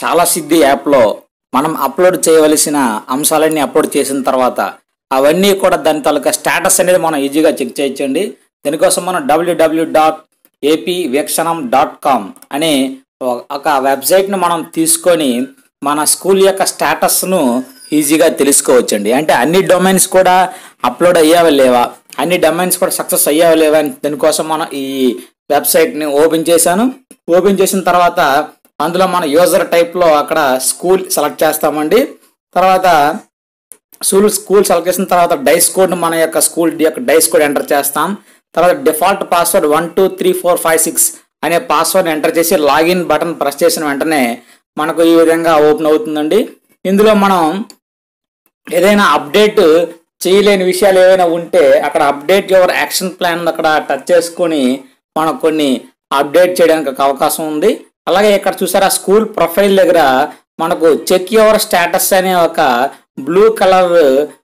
చాలా సిద్ధి యాప్లో మనం అప్లోడ్ చేయవలసిన అంశాలన్నీ అప్లోడ్ చేసిన తర్వాత అవన్నీ కూడా దాని తాలూకా స్టేటస్ అనేది మనం ఈజీగా చెక్ చేయొచ్చండి దీనికోసం మనం W W W dot AP Veekshanam dot com అనే ఒక వెబ్సైట్ను మనం తీసుకొని మన స్కూల్ యొక్క స్టేటస్ను ఈజీగా తెలుసుకోవచ్చండి అంటే అన్ని డొమైన్స్ కూడా అప్లోడ్ అయ్యావా లేవా అన్ని డొమైన్స్ కూడా సక్సెస్ అయ్యావా లేవా అని దానికోసం మనం ఈ వెబ్సైట్ని ఓపెన్ చేశాను ఓపెన్ చేసిన తర్వాత అందులో మన యూజర్ టైప్లో అక్కడ స్కూల్ సెలెక్ట్ చేస్తామండి తర్వాత స్కూల్ స్కూల్ సెలెక్ట్ చేసిన తర్వాత డైస్ కోడ్ మన యొక్క స్కూల్ యొక్క డైస్ కోడ్ ఎంటర్ చేస్తాం తర్వాత default password one two three four five six అనే పాస్వర్డ్ ఎంటర్ చేసి లాగిన్ బటన్ ప్రెస్ చేసిన వెంటనే మనకు ఈ విధంగా ఓపెన్ అవుతుందండి ఇందులో మనం ఏదైనా అప్డేట్ చేయలేని విషయాలు ఏవైనా ఉంటే అక్కడ అప్డేట్ యువర్ యాక్షన్ ప్లాన్ అక్కడ టచ్ చేసుకొని మనం కొన్ని అప్డేట్ చేయడానికి ఒక అవకాశం ఉంది అలాగే ఇక్కడ చూసారా స్కూల్ ప్రొఫైల్ దగ్గర మనకు చెక్ యువర్ స్టేటస్ అనే ఒక బ్లూ కలర్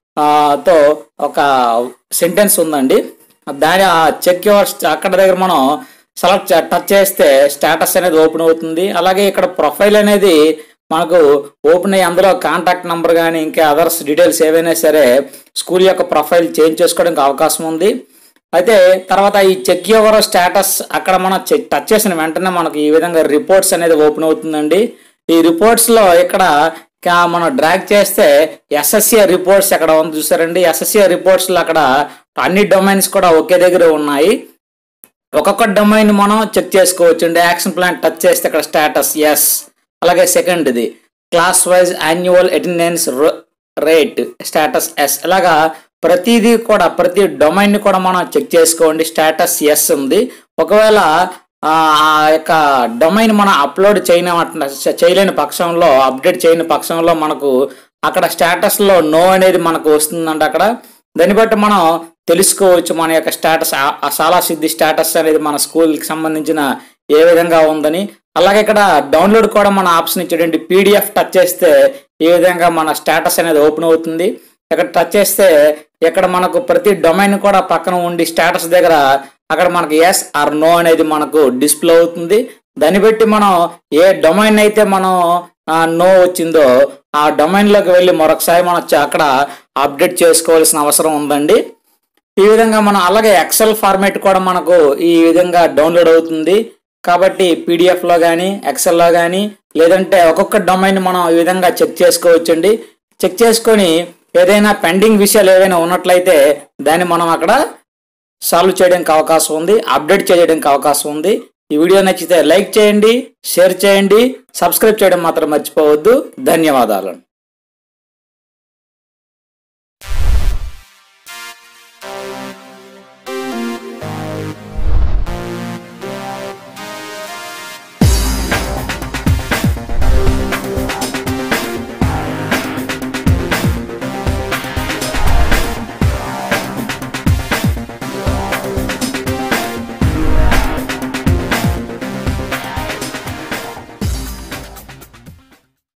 తో ఒక సెంటెన్స్ ఉందండి దాని చెక్ యువర్ అక్కడ దగ్గర మనం సెలెక్ట్ టచ్ చేస్తే స్టేటస్ అనేది ఓపెన్ అవుతుంది అలాగే ఇక్కడ ప్రొఫైల్ అనేది మనకు ఓపెన్ అయ్యి అందులో కాంటాక్ట్ నెంబర్ కానీ ఇంకా అదర్స్ డీటెయిల్స్ ఏవైనా సరే స్కూల్ యొక్క ప్రొఫైల్ చేంజ్ చేసుకోవడానికి అవకాశం ఉంది అయితే తర్వాత ఈ చెక్ యువర్ స్టేటస్ అక్కడ మనం టచ్ చేసిన వెంటనే మనకు ఈ విధంగా రిపోర్ట్స్ అనేది ఓపెన్ అవుతుందండి ఈ రిపోర్ట్స్లో ఇక్కడ మనం డ్రాగ్ చేస్తే ఎస్ఎస్సి రిపోర్ట్స్ ఎక్కడ ఉంది చూసారండి ఎస్ఎస్సి రిపోర్ట్స్లో అక్కడ అన్ని డొమైన్స్ కూడా ఒకే దగ్గర ఉన్నాయి ఒక్కొక్క డొమైన్ మనం చెక్ చేసుకోవచ్చు అండి యాక్షన్ ప్లాన్ టచ్ చేస్తే ఇక్కడ స్టేటస్ ఎస్ అలాగే సెకండ్ ఇది class wise annual attendance rate statuses ఇలాగా ప్రతిదీ కూడా ప్రతి డొమైన్ కూడా మనం చెక్ చేసుకోండి స్టేటస్ ఎస్ ఉంది ఒకవేళ ఆ యొక్క డొమైన్ మనం అప్లోడ్ చేయని చేయలేని పక్షంలో అప్డేట్ చేయని పక్షంలో మనకు అక్కడ స్టేటస్లో నో అనేది మనకు వస్తుందండి అక్కడ దాన్ని బట్టి మనం తెలుసుకోవచ్చు మన యొక్క స్టేటస్ చాలా సిద్ధి స్టేటస్ అనేది మన స్కూల్కి సంబంధించిన ఏ విధంగా ఉందని అలాగే ఇక్కడ డౌన్లోడ్ కూడా మన ఆప్షన్ ఇచ్చేటువంటి పీడిఎఫ్ టచ్ చేస్తే ఈ విధంగా మన స్టేటస్ అనేది ఓపెన్ అవుతుంది ఇక్కడ టచ్ చేస్తే ఇక్కడ మనకు ప్రతి డొమైన్ కూడా పక్కన ఉండి స్టేటస్ దగ్గర అక్కడ మనకు ఎస్ ఆర్ నో అనేది మనకు డిస్ప్లే అవుతుంది దాన్ని బట్టి మనం ఏ డొమైన్ అయితే మనం నో వచ్చిందో ఆ డొమైన్లోకి వెళ్ళి మరొకసారి మనం అక్కడ అప్డేట్ చేసుకోవాల్సిన అవసరం ఉందండి ఈ విధంగా మనం అలాగే ఎక్సెల్ ఫార్మేట్ కూడా మనకు ఈ విధంగా డౌన్లోడ్ అవుతుంది కాబట్టి పీడిఎఫ్లో కానీ ఎక్సెల్లో కానీ లేదంటే ఒక్కొక్క డొమైన్ మనం ఈ విధంగా చెక్ చేసుకోవచ్చండి చెక్ చేసుకొని ఏదైనా పెండింగ్ విషయాలు ఏవైనా ఉన్నట్లయితే దాన్ని మనం అక్కడ సాల్వ్ చేయడానికి అవకాశం ఉంది అప్డేట్ చేయడానికి అవకాశం ఉంది ఈ వీడియో నచ్చితే లైక్ చేయండి షేర్ చేయండి సబ్స్క్రైబ్ చేయడం మాత్రం మర్చిపోవద్దు ధన్యవాదాలు